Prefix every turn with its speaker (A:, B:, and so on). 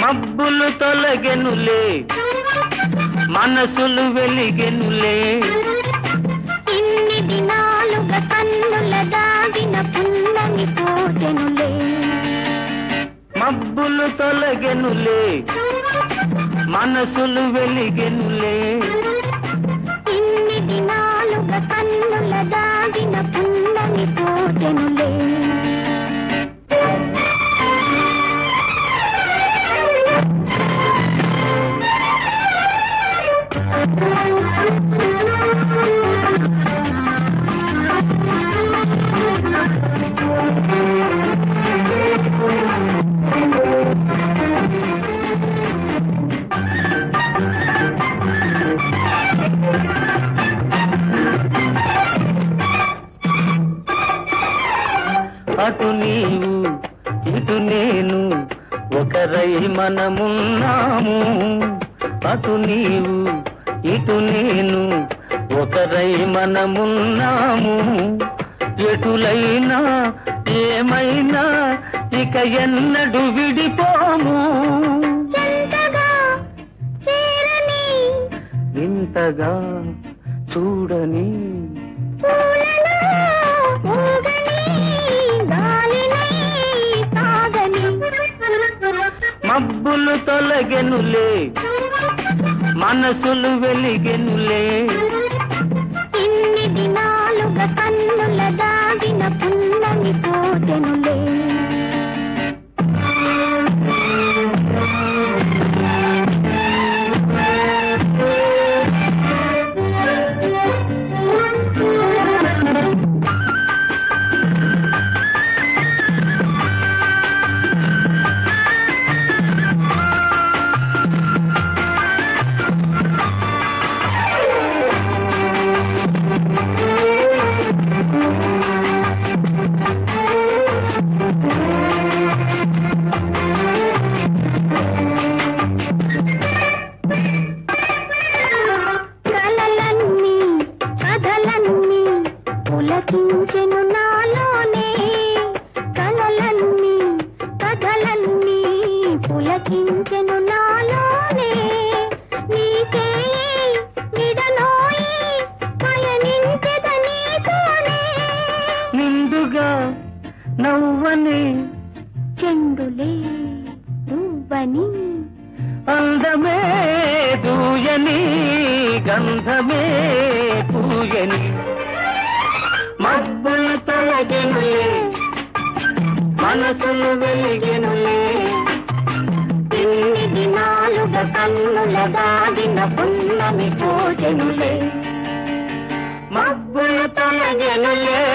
A: మబ్బులు తొలగెనులే మనసులు వెలిగెనులే
B: ఇన్ని దినాలుగా కన్నుల దాగిన పున్నమి పోటెనులే
A: మబ్బులు తొలగెనులే మనసులు వెలిగెనులే
B: ఇన్ని దినాలుగా కన్నుల దాగిన పున్నమి పోటెనులే
A: అటు నీవు ఇటు నేను ఒకరై మనమున్నాము అటు నీవు ఇటు నేను ఒకరై మనమున్నాము ఎటులైనా ఏమైనా ఇక ఎన్నడు విడిపోము
B: చెంతగా చేరని
A: ఇంతగా చూడని
B: పూలలో ఊగని గాలినై సాగని
A: మబ్బులు తొలగెనులే మనసులు వెలిగెనులే
B: ఇన్ని దినాలుగా కన్నుల దాగిన పున్నమి పోటెనులే కలలన్నీ కథలన్నీ పులకించెను నాలోనే కలలన్నీ కథలన్నీ పులకించెను నాలోనే నీకే నిడలోయి పయనించెద నీతోనే
A: నిండుగా నవ్వని
B: చెండులే నువ్వని
A: అందమే దూయని గంధమే పూయని మబ్బులు తొలగెనులే మనసులు వెలిగెనులే
B: ఇన్ని దినాలుగా కన్నుల దాగిన పున్నమి పూజనులే
A: మబ్బులు తొలగెనులే